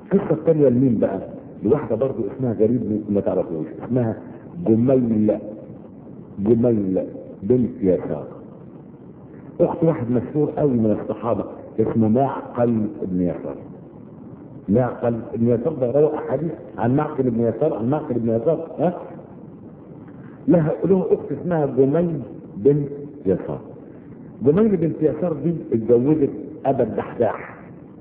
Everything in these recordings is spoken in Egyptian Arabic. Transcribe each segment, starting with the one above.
القصه الثانيه لمين بقى؟ لواحده برضه اسمها غريب ممكن ما تعرفوش اسمها جميل جميل بنت يسار اخت واحد مشهور قوي من الصحابه اسمه معقل بن يسار معقل بن يسار ده روى احاديث عن معقل بن يسار عن معقل بن يسار ها لها له اخت اسمها جميل بنت يسار جميل بنت يسار دي اتجوزت ابا الدحداح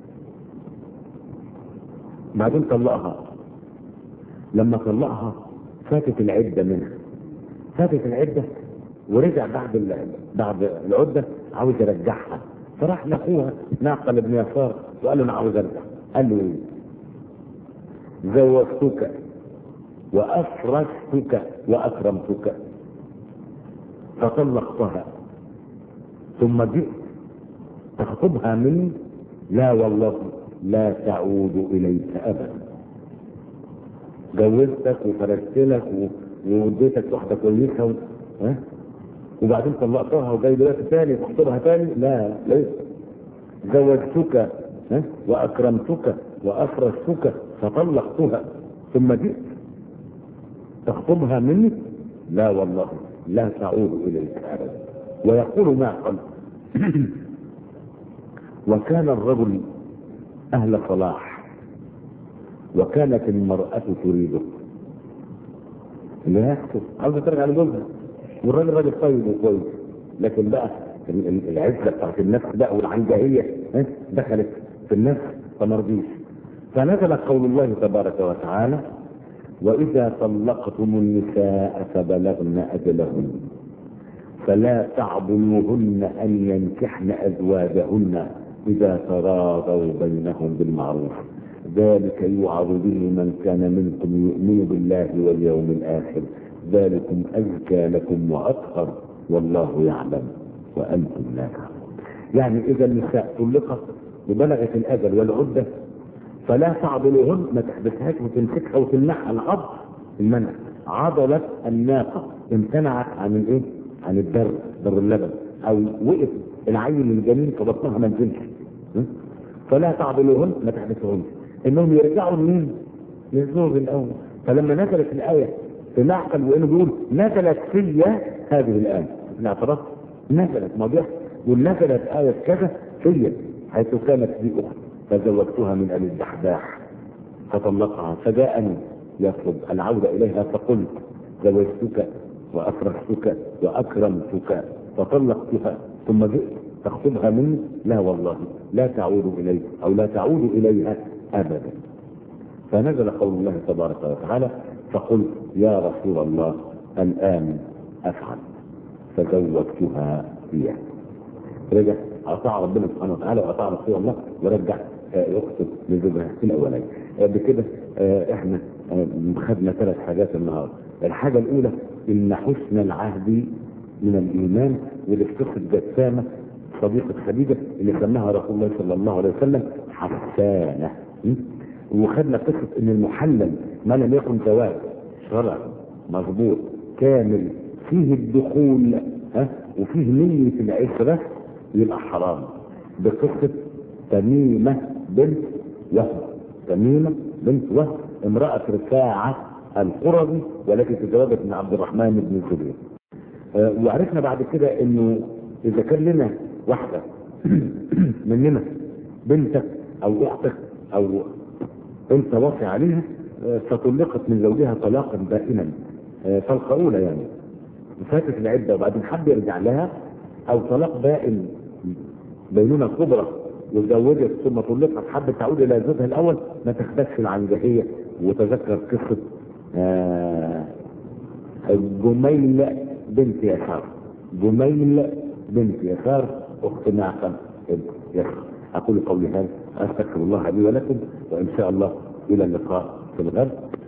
بعدين طلقها لما طلقها فاتت العده منها فاتت العده ورجع بعد ال... بعد العده عاوز يرجعها فراح لاخوها نعقل بن يسار وقال له انا عاوز ارجع قال له ايه؟ زوجتك وافرشتك واكرمتك فطلقتها ثم جئت تخطبها مني لا والله لا تعود اليك ابدا جوزتك وفرشت لك و... ووديتك واحده كويسه و... ها وبعدين طلقتها وجاي دلوقتي تاني تخطبها تاني لا ليس زوجتك ها واكرمتك وافرشتك فطلقتها ثم جئت تخطبها مني لا والله لا تعود اليك ابدا ويقول معقل وكان الرجل اهل صلاح وكانت المرأة تريده اللي هيحصل عاوزة ترجع لجوزها والراجل راجل طيب وكويس لكن بقى العزة بتاعت النفس بقى والعنجهية دخلت في النفس فما رضيش فنزل قول الله تبارك وتعالى وإذا طلقتم النساء فبلغن أجلهن فلا تعضلوهن أن ينكحن أزواجهن إذا تراضوا بينهم بالمعروف ذلك يوعظ به من كان منكم يؤمن بالله واليوم الآخر ذلكم أزكى لكم وأطهر والله يعلم وأنتم لا تعلمون يعني إذا النساء طلقت وبلغت الأجل والعدة فلا تعضلوهن ما تحبسهاش وتمسكها وتمنعها العض المنع عضلت الناقة امتنعت عن الايه؟ عن الدر در اللبن او وقف العين الجنين في بطنها ما نزلش فلا تعضلوهن ما تحبسهن انهم يرجعوا لمين؟ للزوج الاول فلما نزلت الايه في معقل وانه بيقول نزلت في هذه الايه الاعتراف نزلت ما بيحصل ونزلت ايه كذا في حيث كانت لي اخت فزوجتها من ابي الدحداح فطلقها فجاءني يطلب العوده اليها فقلت زوجتك وافرحتك واكرمتك فطلقتها ثم جئت تخطبها مني لا والله لا تعود الي او لا تعود اليها ابدا فنزل قول الله تبارك وتعالى فقلت يا رسول الله الان افعل فزوجتها اياه رجع اطاع ربنا سبحانه وتعالى واطاع رسول الله ورجع يخطب لزوجها الاولاني بكده احنا خدنا ثلاث حاجات النهارده الحاجه الاولى ان حسن العهد من الايمان واللي في قصه جسامه صديقه خديجه اللي سماها رسول الله صلى الله عليه وسلم حسانه وخدنا قصه ان المحلل ما لم يكن زواج شرع مظبوط كامل فيه الدخول ها وفيه نية العشرة يبقى حرام بقصة تميمة بنت وهب تميمة بنت وهب امرأة رفاعة القرظي والتي تزوجت من عبد الرحمن بن الزبير آه وعرفنا بعد كده انه اذا كان لنا واحدة مننا بنتك او اختك او انت واصي عليها آه فطلقت من زوجها طلاقا بائنا آه طلقة اولى يعني فاتت العدة وبعدين حب يرجع لها او طلاق بائن بينونة كبرى وتزوجت ثم طلقت حبت تعود الى زوجها الاول ما تخدش العنجهية وتذكر قصة آه جميل بنت يسار جميل بنت يسار اخت معقل يسار اقول قولي هذا استغفر الله لي ولكم وان شاء الله الى اللقاء في الغد